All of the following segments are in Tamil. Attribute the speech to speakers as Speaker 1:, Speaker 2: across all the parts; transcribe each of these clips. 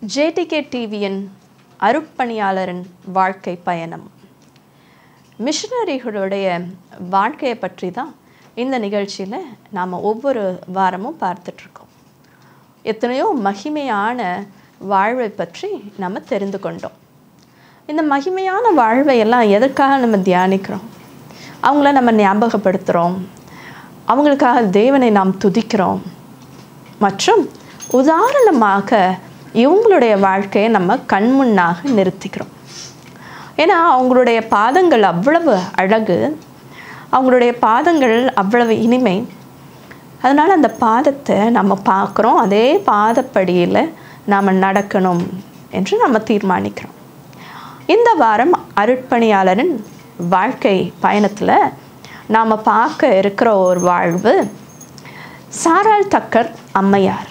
Speaker 1: ஜேடிகே டிவியின் அருட்பணியாளரின் வாழ்க்கை பயணம் மிஷனரிகளுடைய வாழ்க்கையை பற்றி தான் இந்த நிகழ்ச்சியில் நாம் ஒவ்வொரு வாரமும் பார்த்துட்ருக்கோம் எத்தனையோ மகிமையான வாழ்வை பற்றி நம்ம தெரிந்து கொண்டோம் இந்த மகிமையான வாழ்வை எல்லாம் எதற்காக நம்ம தியானிக்கிறோம் அவங்கள நம்ம ஞாபகப்படுத்துகிறோம் அவங்களுக்காக தேவனை நாம் துதிக்கிறோம் மற்றும் உதாரணமாக இவங்களுடைய வாழ்க்கையை நம்ம கண்முன்னாக நிறுத்திக்கிறோம் ஏன்னா அவங்களுடைய பாதங்கள் அவ்வளவு அழகு அவங்களுடைய பாதங்கள் அவ்வளவு இனிமை அதனால் அந்த பாதத்தை நம்ம பார்க்குறோம் அதே பாதப்படியில் நாம் நடக்கணும் என்று நம்ம தீர்மானிக்கிறோம் இந்த வாரம் அருட்பணியாளரின் வாழ்க்கை பயணத்தில் நாம் பார்க்க இருக்கிற ஒரு வாழ்வு சாராள் தக்கர் அம்மையார்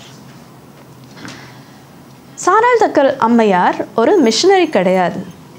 Speaker 1: சாராள் தக்கர் அம்மையார் ஒரு மிஷினரி கிடையாது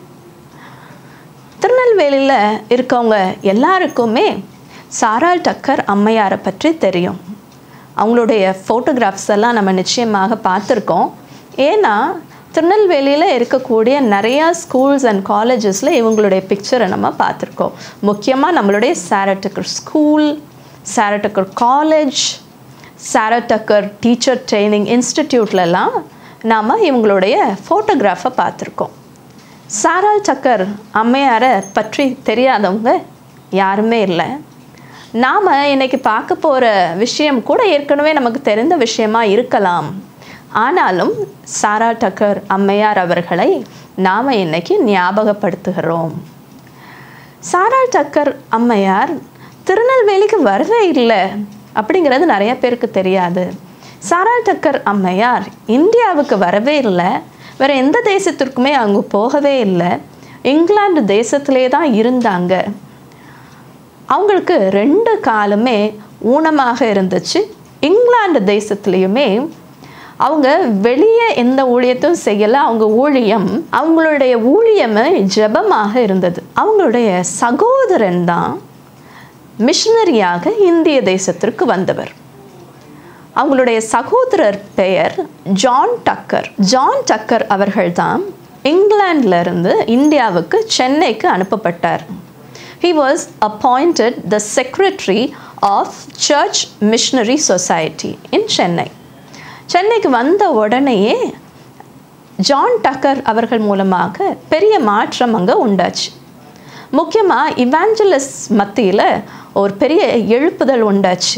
Speaker 1: திருநெல்வேலியில் இருக்கவங்க எல்லாருக்குமே சாராள் டக்கர் அம்மையாரை பற்றி தெரியும் அவங்களுடைய ஃபோட்டோகிராஃப்ஸ் எல்லாம் நம்ம நிச்சயமாக பார்த்துருக்கோம் ஏன்னா திருநெல்வேலியில் இருக்கக்கூடிய நிறையா ஸ்கூல்ஸ் அண்ட் காலேஜஸில் இவங்களுடைய பிக்சரை நம்ம பார்த்துருக்கோம் முக்கியமாக நம்மளுடைய Sarah Tucker school Sarah Tucker college Sarah Tucker teacher training இன்ஸ்டிடியூட்லலாம் நாம் இவங்களுடைய ஃபோட்டோகிராஃபை பார்த்துருக்கோம் சாரால் சக்கர் அம்மையாரை பற்றி தெரியாதவங்க யாருமே இல்லை நாம் இன்னைக்கு பார்க்க போகிற விஷயம் கூட ஏற்கனவே நமக்கு தெரிந்த விஷயமா இருக்கலாம் ஆனாலும் சாரா டக்கர் அம்மையார் அவர்களை நாம் இன்னைக்கு ஞாபகப்படுத்துகிறோம் சாரா டக்கர் அம்மையார் திருநெல்வேலிக்கு வரவே இல்லை அப்படிங்கிறது நிறைய பேருக்கு தெரியாது சாரா டக்கர் அம்மையார் இந்தியாவுக்கு வரவே இல்லை வேறு எந்த தேசத்திற்குமே அவங்க போகவே இல்லை இங்கிலாந்து தேசத்திலே தான் இருந்தாங்க அவங்களுக்கு ரெண்டு காலுமே ஊனமாக இருந்துச்சு இங்கிலாந்து தேசத்துலேயுமே அவங்க வெளியே எந்த ஊழியத்தையும் செய்யலை அவங்க ஊழியம் அவங்களுடைய ஊழியமே ஜபமாக இருந்தது அவங்களுடைய சகோதரன் தான் மிஷனரியாக இந்திய தேசத்திற்கு வந்தவர் அவங்களுடைய சகோதரர் பெயர் ஜான் டக்கர் ஜான் டக்கர் அவர்கள்தான் இங்கிலாந்துல இருந்து இந்தியாவுக்கு சென்னைக்கு அனுப்பப்பட்டார் he was appointed the secretary of church missionary society in Chennai சென்னைக்கு வந்த உடனேயே ஜான் டக்கர் அவர்கள் மூலமாக பெரிய மாற்றம் அங்கே உண்டாச்சு முக்கியமாக இவாஞ்சலிஸ் மத்தியில் ஒரு பெரிய எழுப்புதல் உண்டாச்சு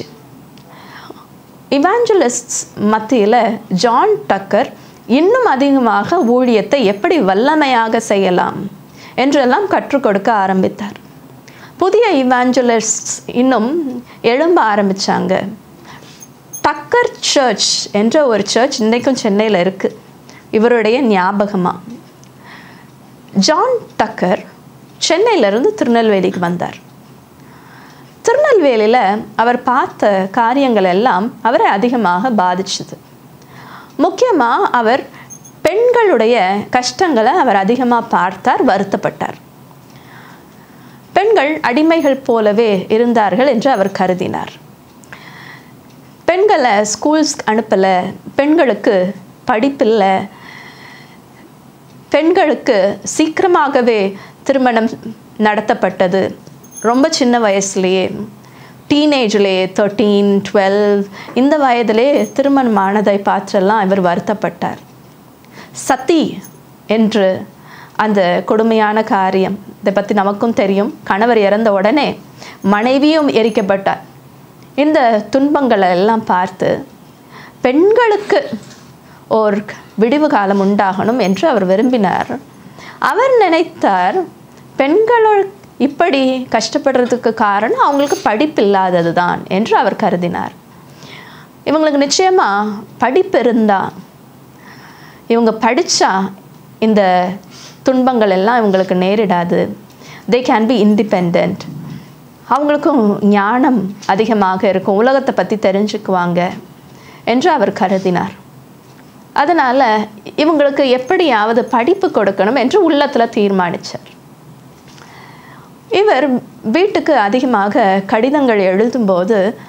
Speaker 1: இவாஞ்சலிஸ்ட் மத்தியில் ஜான் டக்கர் இன்னும் அதிகமாக ஊழியத்தை எப்படி வல்லமையாக செய்யலாம் என்றெல்லாம் கற்றுக் கொடுக்க ஆரம்பித்தார் புதிய இவாஞ்சலிஸ்ட் இன்னும் எழும்ப ஆரம்பித்தாங்க டக்கர் சர்ச் என்ற ஒரு சர்ச் இன்றைக்கும் சென்னையில் இருக்குது இவருடைய ஞாபகமாக ஜான் டக்கர் சென்னையிலேருந்து திருநெல்வேலிக்கு வந்தார் திருநெல்வேலியில் அவர் பார்த்த காரியங்கள் எல்லாம் அவரை அதிகமாக பாதிச்சுது முக்கியமாக அவர் பெண்களுடைய கஷ்டங்களை அவர் அதிகமாக பார்த்தார் வருத்தப்பட்டார் பெண்கள் அடிமைகள் போலவே இருந்தார்கள் என்று அவர் கருதினார் பெண்களை ஸ்கூல்ஸ் அனுப்பலை பெண்களுக்கு படிப்பில்லை பெண்களுக்கு சீக்கிரமாகவே திருமணம் நடத்தப்பட்டது ரொம்ப சின்ன வயசுலேயே டீனேஜ்லேயே தேர்ட்டீன் டுவெல் இந்த வயதிலே திருமணமானதை பார்த்தெல்லாம் இவர் வருத்தப்பட்டார் சத்தி என்று அந்த கொடுமையான காரியம் இதை பற்றி நமக்கும் தெரியும் கணவர் இறந்த உடனே மனைவியும் எரிக்கப்பட்டார் இந்த துன்பங்களை எல்லாம் பார்த்து பெண்களுக்கு ஒரு விடிவு காலம் உண்டாகணும் என்று அவர் விரும்பினார் அவர் நினைத்தார் பெண்களோட இப்படி கஷ்டப்படுறதுக்கு காரணம் அவங்களுக்கு படிப்பு இல்லாதது தான் என்று அவர் கருதினார் இவங்களுக்கு நிச்சயமாக படிப்பு இருந்தால் இவங்க படித்தா இந்த துன்பங்கள் எல்லாம் இவங்களுக்கு நேரிடாது தே கேன் பி இண்டிபெண்ட் அவங்களுக்கும் ஞானம் அதிகமாக இருக்கும் உலகத்தை பற்றி தெரிஞ்சுக்குவாங்க என்று அவர் கருதினார் அதனால் இவங்களுக்கு எப்படியாவது படிப்பு கொடுக்கணும் என்று உள்ளத்தில் தீர்மானித்தார் இவர் வீட்டுக்கு அதிகமாக கடிதங்கள் எழுதும்போது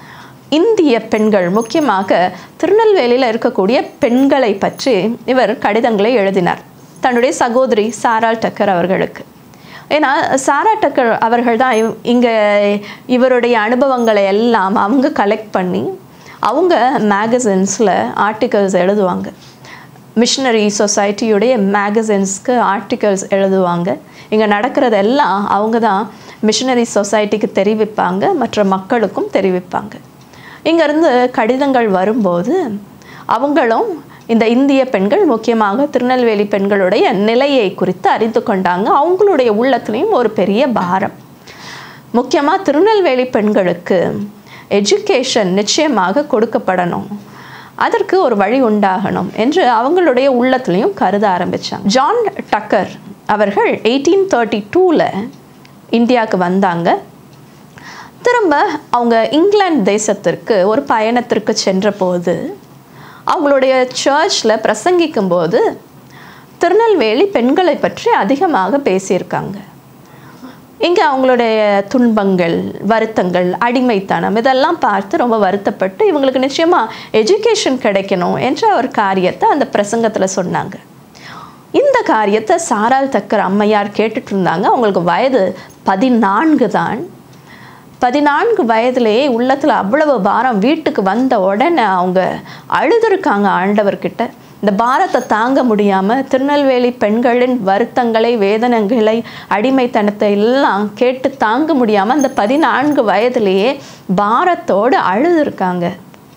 Speaker 1: இந்திய பெண்கள் முக்கியமாக திருநெல்வேலியில் இருக்கக்கூடிய பெண்களை பற்றி இவர் கடிதங்களை எழுதினார் தன்னுடைய சகோதரி சாரா டக்கர் அவர்களுக்கு ஏன்னா சாரா டக்கர் அவர்கள் தான் இவ் இங்கே இவருடைய அனுபவங்களை எல்லாம் அவங்க கலெக்ட் பண்ணி அவங்க மேகசின்ஸில் ஆர்டிகல்ஸ் எழுதுவாங்க மிஷினரி சொசைட்டியுடைய மேகசின்ஸ்க்கு ஆர்டிகல்ஸ் எழுதுவாங்க இங்கே நடக்கிறதெல்லாம் அவங்க தான் மிஷினரி சொசைட்டிக்கு தெரிவிப்பாங்க மற்ற மக்களுக்கும் தெரிவிப்பாங்க இங்கேருந்து கடிதங்கள் வரும்போது அவங்களும் இந்த இந்திய பெண்கள் முக்கியமாக திருநெல்வேலி பெண்களுடைய நிலையை குறித்து அறிந்து கொண்டாங்க அவங்களுடைய உள்ளத்துலேயும் ஒரு பெரிய பாரம் முக்கியமாக திருநெல்வேலி பெண்களுக்கு எஜுகேஷன் நிச்சயமாக கொடுக்கப்படணும் அதற்கு ஒரு வழி உண்டாகணும் என்று அவங்களுடைய உள்ளத்துலேயும் கருத ஆரம்பித்தாங்க ஜான் டக்கர் அவர்கள் எயிட்டீன் தேர்ட்டி டூவில் இந்தியாவுக்கு வந்தாங்க திரும்ப அவங்க இங்கிலாந்து தேசத்திற்கு ஒரு பயணத்திற்கு சென்றபோது அவங்களுடைய சர்ச்சில் பிரசங்கிக்கும்போது திருநெல்வேலி பெண்களை பற்றி அதிகமாக பேசியிருக்காங்க இங்கே அவங்களுடைய துன்பங்கள் வருத்தங்கள் அடிமைத்தனம் இதெல்லாம் பார்த்து ரொம்ப வருத்தப்பட்டு இவங்களுக்கு நிச்சயமாக எஜுகேஷன் கிடைக்கணும் என்ற ஒரு காரியத்தை அந்த பிரசங்கத்தில் சொன்னாங்க இந்த காரியத்தை சாரால் தக்கர் அம்மையார் கேட்டுட்டு இருந்தாங்க அவங்களுக்கு வயது பதினான்கு தான் பதினான்கு வயதிலேயே உள்ளத்தில் அவ்வளவு பாரம் வீட்டுக்கு வந்த உடனே அவங்க அழுதுருக்காங்க ஆண்டவர்கிட்ட இந்த பாரத்தை தாங்க முடியாமல் திருநெல்வேலி பெண்களின் வருத்தங்களை வேதனைகளை அடிமைத்தனத்தை எல்லாம் கேட்டு தாங்க முடியாமல் அந்த பதினான்கு வயதிலேயே பாரத்தோடு அழுதுருக்காங்க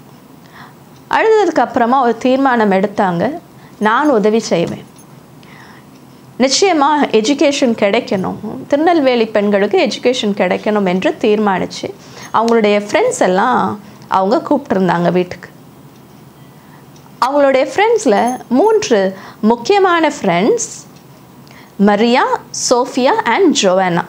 Speaker 1: அழுததுக்கு அப்புறமா ஒரு தீர்மானம் எடுத்தாங்க நான் உதவி செய்வேன் நிச்சயமாக எஜுகேஷன் கிடைக்கணும் திருநெல்வேலி பெண்களுக்கு எஜுகேஷன் கிடைக்கணும் என்று தீர்மானித்து அவங்களுடைய ஃப்ரெண்ட்ஸ் எல்லாம் அவங்க கூப்பிட்டுருந்தாங்க வீட்டுக்கு அவங்களுடைய ஃப்ரெண்ட்ஸில் மூன்று முக்கியமான friends Maria Sophia and Joanna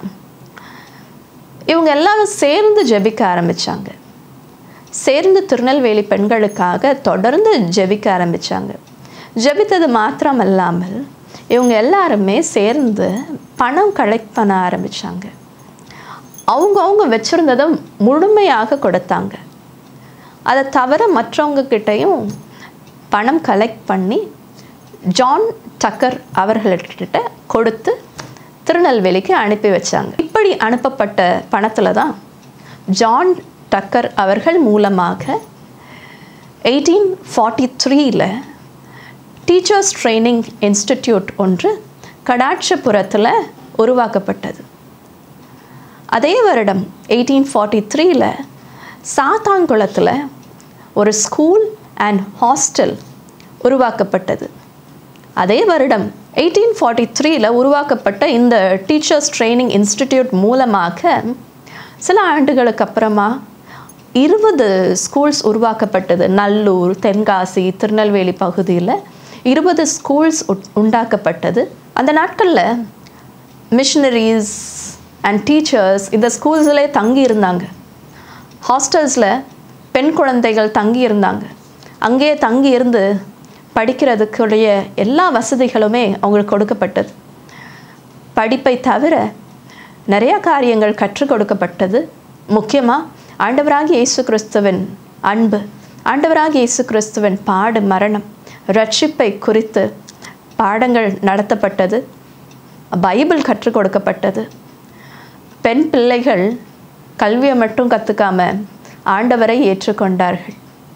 Speaker 1: இவங்க எல்லாரும் சேர்ந்து ஜெபிக்க ஆரம்பித்தாங்க சேர்ந்து திருநெல்வேலி பெண்களுக்காக தொடர்ந்து ஜெபிக்க ஆரம்பித்தாங்க ஜெபித்தது மாத்திரமல்லாமல் இவங்க எல்லாருமே சேர்ந்து பணம் கலெக்ட் பண்ண ஆரம்பித்தாங்க அவங்கவுங்க வச்சுருந்ததை முழுமையாக கொடுத்தாங்க அதை தவிர மற்றவங்க கிட்டேயும் பணம் கலெக்ட் பண்ணி ஜான் டக்கர் அவர்கள்கிட்ட கொடுத்து திருநெல்வேலிக்கு அனுப்பி வச்சாங்க இப்படி அனுப்பப்பட்ட பணத்தில் தான் ஜான் டக்கர் அவர்கள் மூலமாக எயிட்டீன் ஃபார்ட்டி த்ரீயில் டீச்சர்ஸ் ட்ரைனிங் இன்ஸ்டிடியூட் ஒன்று கடாட்சபுரத்தில் உருவாக்கப்பட்டது அதே வருடம் எயிட்டீன் ஃபார்ட்டி த்ரீயில் சாத்தாங்குளத்தில் ஒரு ஸ்கூல் அண்ட் ஹாஸ்டல் உருவாக்கப்பட்டது அதே வருடம் எயிட்டீன் ஃபார்ட்டி த்ரீயில் உருவாக்கப்பட்ட இந்த டீச்சர்ஸ் ட்ரைனிங் இன்ஸ்டிடியூட் மூலமாக சில ஆண்டுகளுக்கு அப்புறமா இருபது ஸ்கூல்ஸ் உருவாக்கப்பட்டது நல்லூர் தென்காசி திருநெல்வேலி பகுதியில் இருபது ஸ்கூல்ஸ் உண்டாக்கப்பட்டது அந்த நாட்களில் மிஷினரிஸ் அண்ட் டீச்சர்ஸ் இந்த ஸ்கூல்ஸிலே தங்கி இருந்தாங்க ஹாஸ்டல்ஸில் பெண் குழந்தைகள் தங்கி இருந்தாங்க அங்கேயே தங்கி இருந்து படிக்கிறதுக்குடைய எல்லா வசதிகளுமே அவங்களுக்கு கொடுக்கப்பட்டது படிப்பை தவிர நிறைய காரியங்கள் கற்றுக் கொடுக்கப்பட்டது முக்கியமாக ஆண்டவராகிய இயேசு கிறிஸ்துவின் அன்பு ஆண்டவராகிய இயேசு கிறிஸ்துவின் பாடு மரணம் ரட்சிப்பை குறித்து பாடங்கள் நடத்தப்பட்டது பைபிள் கற்றுக் கொடுக்கப்பட்டது பெண் பிள்ளைகள் கல்வியை மட்டும் கற்றுக்காம ஆண்டவரை ஏற்றுக்கொண்டார்கள்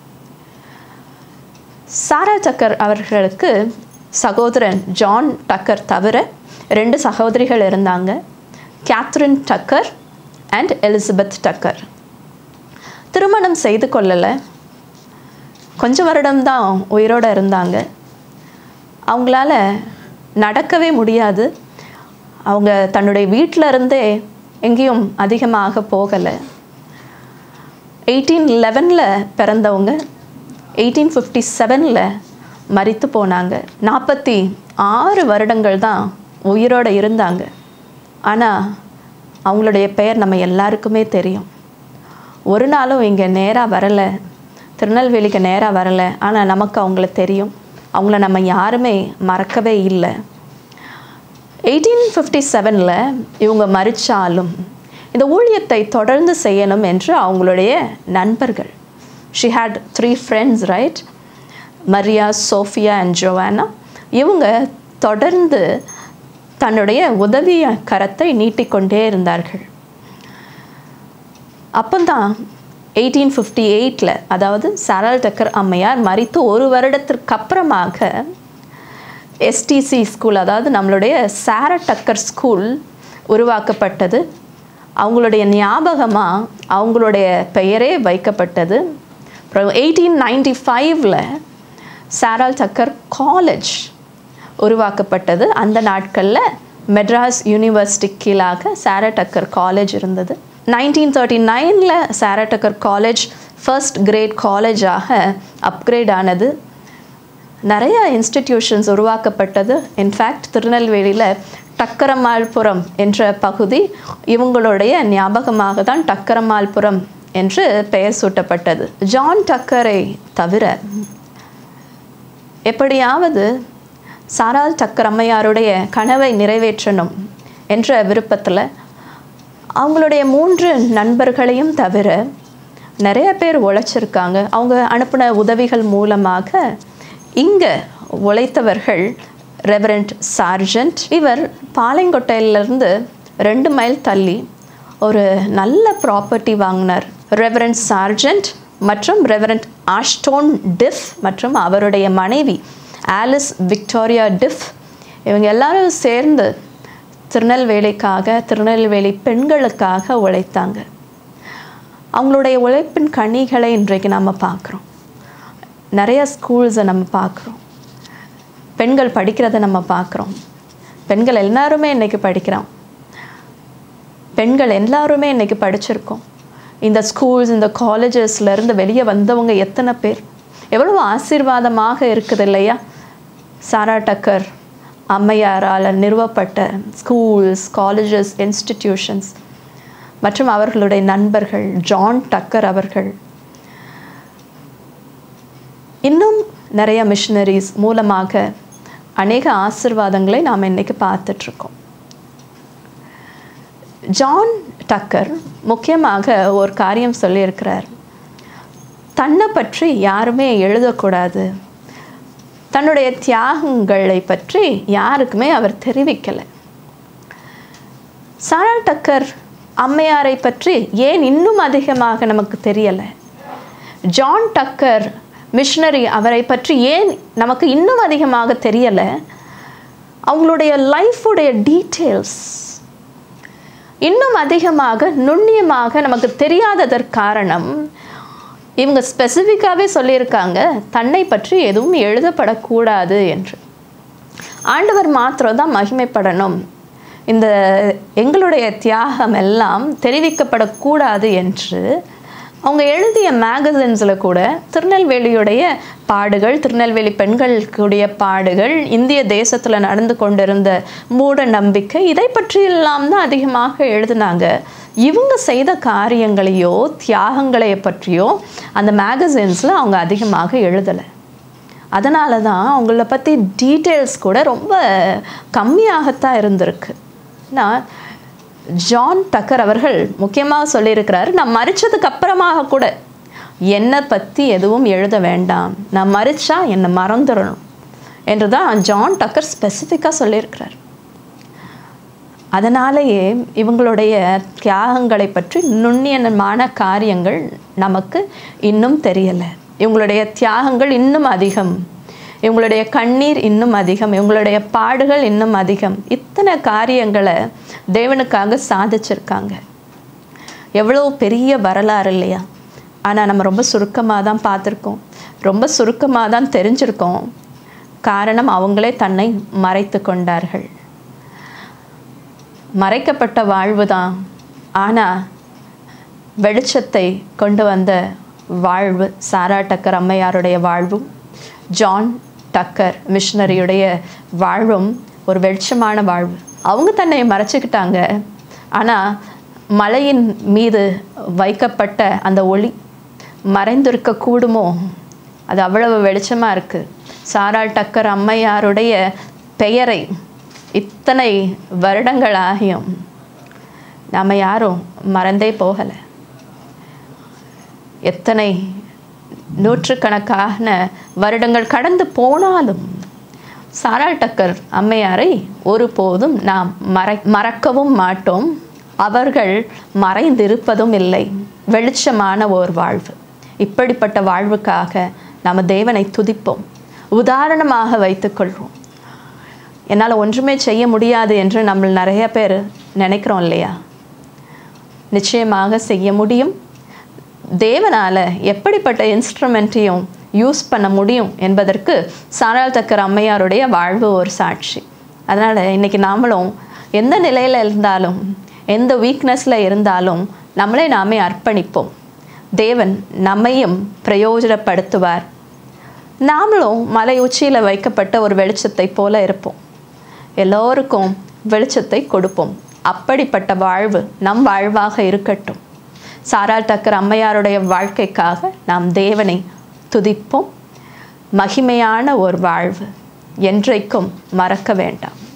Speaker 1: சாரா டக்கர் அவர்களுக்கு சகோதரன் ஜான் டக்கர் தவிர ரெண்டு சகோதரிகள் இருந்தாங்க Catherine Tucker and Elizabeth Tucker திருமணம் செய்து கொள்ளலை கொஞ்ச வருடம்தான் உயிரோடு இருந்தாங்க அவங்களால நடக்கவே முடியாது அவங்க தன்னுடைய வீட்டில் இருந்தே எங்கேயும் அதிகமாக போகலை எயிட்டீன் லெவனில் பிறந்தவங்க எயிட்டீன் ஃபிஃப்டி செவனில் மறித்து போனாங்க நாற்பத்தி ஆறு வருடங்கள் தான் உயிரோடு இருந்தாங்க ஆனால் அவங்களுடைய பெயர் நம்ம எல்லாருக்குமே தெரியும் ஒரு நாளும் இங்கே நேராக வரலை திருநெல்வேலிக்கு நேராக வரலை ஆனால் நமக்கு அவங்கள தெரியும் அவங்கள நம்ம யாருமே மறக்கவே இல்லை எயிட்டீன் ஃபிஃப்டி செவனில் இவங்க மறிச்சாலும் இந்த ஊழியத்தை தொடர்ந்து செய்யணும் என்று அவங்களுடைய நண்பர்கள் she had three friends right Maria Sophia and Joanna இவங்க தொடர்ந்து தன்னுடைய உதவி கரத்தை நீட்டிக்கொண்டே இருந்தார்கள் அப்போதான் எயிட்டீன் ஃபிஃப்டி எயிட்டில் அதாவது சாரல் டக்கர் அம்மையார் மறித்து ஒரு வருடத்திற்கு அப்புறமாக எஸ்டிசி ஸ்கூல் அதாவது நம்மளுடைய சார டக்கர் ஸ்கூல் உருவாக்கப்பட்டது அவங்களுடைய ஞாபகமாக அவங்களுடைய பெயரே வைக்கப்பட்டது அப்புறம் எயிட்டீன் நைன்டி ஃபைவ்ல சாரால் டக்கர் காலேஜ் உருவாக்கப்பட்டது அந்த நாட்களில் மெட்ராஸ் யூனிவர்சிட்டி கீழாக சாரா டக்கர் காலேஜ் இருந்தது நைன்டீன் தேர்ட்டி நைனில் Sarah Tucker college first grade காலேஜாக அப்கிரேட் ஆனது நிறைய இன்ஸ்டிடியூஷன்ஸ் உருவாக்கப்பட்டது இன்ஃபேக்ட் திருநெல்வேலியில் டக்கரமால்புரம் என்ற பகுதி இவங்களுடைய ஞாபகமாக தான் டக்கரமால்புரம் என்று பெயர் சூட்டப்பட்டது ஜான் டக்கரை தவிர எப்படியாவது சாரால் டக்கர் அம்மையாருடைய கனவை நிறைவேற்றணும் என்ற விருப்பத்தில் அவங்களுடைய மூன்று நண்பர்களையும் தவிர நிறைய பேர் உழைச்சிருக்காங்க அவங்க அனுப்பின உதவிகள் மூலமாக இங்கே உழைத்தவர்கள் ரெவரண்ட் சார்ஜன்ட் இவர் பாளையங்கோட்டையிலிருந்து ரெண்டு மைல் தள்ளி ஒரு நல்ல ப்ராப்பர்ட்டி வாங்கினார் ரெவரண்ட் சார்ஜன்ட் மற்றும் ரெவரண்ட் ஆஷ்டோன் டிஃப் மற்றும் அவருடைய மனைவி ஆலிஸ் விக்டோரியா டிஃப் இவங்க எல்லாரும் சேர்ந்து திருநெல்வேலிக்காக திருநெல்வேலி பெண்களுக்காக உழைத்தாங்க அவங்களுடைய உழைப்பின் கனிகளை இன்றைக்கு நம்ம பார்க்குறோம் நிறைய ஸ்கூல்ஸை நம்ம பார்க்குறோம் பெண்கள் படிக்கிறத நம்ம பார்க்குறோம் பெண்கள் எல்லாருமே இன்றைக்கி படிக்கிறோம் பெண்கள் எல்லாருமே இன்றைக்கி படிச்சிருக்கோம் இந்த ஸ்கூல்ஸ் இந்த காலேஜஸ்லேருந்து வெளியே வந்தவங்க எத்தனை பேர் எவ்வளவு ஆசீர்வாதமாக இருக்குது இல்லையா சாரா டக்கர் அம்மையாரால் நிறுவப்பட்ட ஸ்கூல்ஸ் காலேஜஸ் இன்ஸ்டிடியூஷன்ஸ் மற்றும் அவர்களுடைய நண்பர்கள் ஜான் டக்கர் அவர்கள் இன்னும் நிறைய மிஷினரிஸ் மூலமாக அநேக ஆசிர்வாதங்களை நாம் இன்னைக்கு பார்த்துட்ருக்கோம் ஜான் டக்கர் முக்கியமாக ஒரு காரியம் சொல்லியிருக்கிறார் தன்னை பற்றி யாருமே எழுதக்கூடாது தன்னுடைய தியாகங்களை பற்றி யாருக்குமே அவர் தெரிவிக்கலை சாரா டக்கர் அம்மையாரை பற்றி ஏன் இன்னும் அதிகமாக நமக்கு தெரியலை ஜான் டக்கர் மிஷனரி அவரை பற்றி ஏன் நமக்கு இன்னும் அதிகமாக தெரியலை அவங்களுடைய லைஃபுடைய டீட்டெயில்ஸ் இன்னும் அதிகமாக நுண்ணியமாக நமக்கு தெரியாததற்கு காரணம் இவங்க ஸ்பெசிஃபிக்காகவே சொல்லியிருக்காங்க தன்னை பற்றி எதுவும் எழுதப்படக்கூடாது என்று ஆண்டவர் மாத்திரம் தான் மகிமைப்படணும் இந்த எங்களுடைய தியாகம் எல்லாம் தெரிவிக்கப்படக்கூடாது என்று அவங்க எழுதிய மேகசின்ஸில் கூட திருநெல்வேலியுடைய பாடுகள் திருநெல்வேலி பெண்களுக்குடைய பாடுகள் இந்திய தேசத்தில் நடந்து கொண்டிருந்த மூட நம்பிக்கை இதை பற்றியெல்லாம் தான் அதிகமாக எழுதினாங்க இவங்க செய்த காரியங்களையோ தியாகங்களை பற்றியோ அந்த மேகசின்ஸில் அவங்க அதிகமாக எழுதலை அதனால தான் அவங்கள பற்றி டீட்டெயில்ஸ் கூட ரொம்ப கம்மியாகத்தான் இருந்திருக்கு நான் ஜான் டக்கர் அவர்கள் முக்கியமாக சொல்லியிருக்கிறாரு நான் மறிச்சதுக்கு அப்புறமாக கூட என்னை பற்றி எதுவும் எழுத வேண்டாம் நான் மறிச்சா என்னை மறந்துடணும் என்று தான் ஜான் டக்கர் ஸ்பெசிஃபிக்காக சொல்லியிருக்கிறார் அதனாலேயே இவங்களுடைய தியாகங்களை பற்றி நுண்ணியமான காரியங்கள் நமக்கு இன்னும் தெரியலை இவங்களுடைய தியாகங்கள் இன்னும் அதிகம் இவங்களுடைய கண்ணீர் இன்னும் அதிகம் இவங்களுடைய பாடுகள் இன்னும் அதிகம் இத்தனை காரியங்களை தேவனுக்காக சாதிச்சிருக்காங்க எவ்வளோ பெரிய வரலாறு இல்லையா ஆனால் நம்ம ரொம்ப சுருக்கமாக தான் பார்த்துருக்கோம் ரொம்ப சுருக்கமாக தான் தெரிஞ்சிருக்கோம் காரணம் அவங்களே தன்னை மறைத்து கொண்டார்கள் மறைக்கப்பட்ட வாழ்வு தான் ஆனால் வெளிச்சத்தை கொண்டு வந்த வாழ்வு சாரா டக்கர் அம்மையாருடைய வாழ்வும் ஜான் டக்கர் மிஷனரியுடைய வாழ்வும் ஒரு வெளிச்சமான வாழ்வு அவங்க தன்னை மறைச்சிக்கிட்டாங்க ஆனால் மலையின் மீது வைக்கப்பட்ட அந்த ஒளி மறைந்திருக்க கூடுமோ அது அவ்வளவு வெளிச்சமாக இருக்குது சாரா டக்கர் அம்மையாருடைய பெயரை இத்தனை வருடங்கள் ஆகியும் நாம் யாரும் மறந்தே போகலை எத்தனை நூற்றுக்கணக்கான வருடங்கள் கடந்து போனாலும் சாராள் டக்கர் அம்மையாரை ஒருபோதும் நாம் மறை மறக்கவும் மாட்டோம் அவர்கள் மறைந்திருப்பதும் இல்லை வெளிச்சமான ஓர் வாழ்வு இப்படிப்பட்ட வாழ்வுக்காக நம்ம தேவனை துதிப்போம் உதாரணமாக வைத்துக்கொள்வோம் என்னால் ஒன்றுமே செய்ய முடியாது என்று நம்ம நிறைய பேர் நினைக்கிறோம் இல்லையா நிச்சயமாக செய்ய முடியும் தேவனால் எப்படிப்பட்ட இன்ஸ்ட்ருமெண்ட்டையும் யூஸ் பண்ண முடியும் என்பதற்கு சாராள் தக்கர் அம்மையாருடைய வாழ்வு ஒரு சாட்சி அதனால் இன்றைக்கி நாமளும் எந்த நிலையில் இருந்தாலும் எந்த வீக்னஸில் இருந்தாலும் நம்மளை நாமே அர்ப்பணிப்போம் தேவன் நம்மையும் பிரயோஜனப்படுத்துவார் நாமளும் மலை உச்சியில் வைக்கப்பட்ட ஒரு வெளிச்சத்தை போல இருப்போம் எல்லோருக்கும் வெளிச்சத்தை கொடுப்போம் அப்படிப்பட்ட வாழ்வு நம் வாழ்வாக இருக்கட்டும் சாராள் டக்கர் அம்மையாருடைய வாழ்க்கைக்காக நாம் தேவனை துதிப்போம் மகிமையான ஒரு வாழ்வு என்றைக்கும் மறக்க வேண்டாம்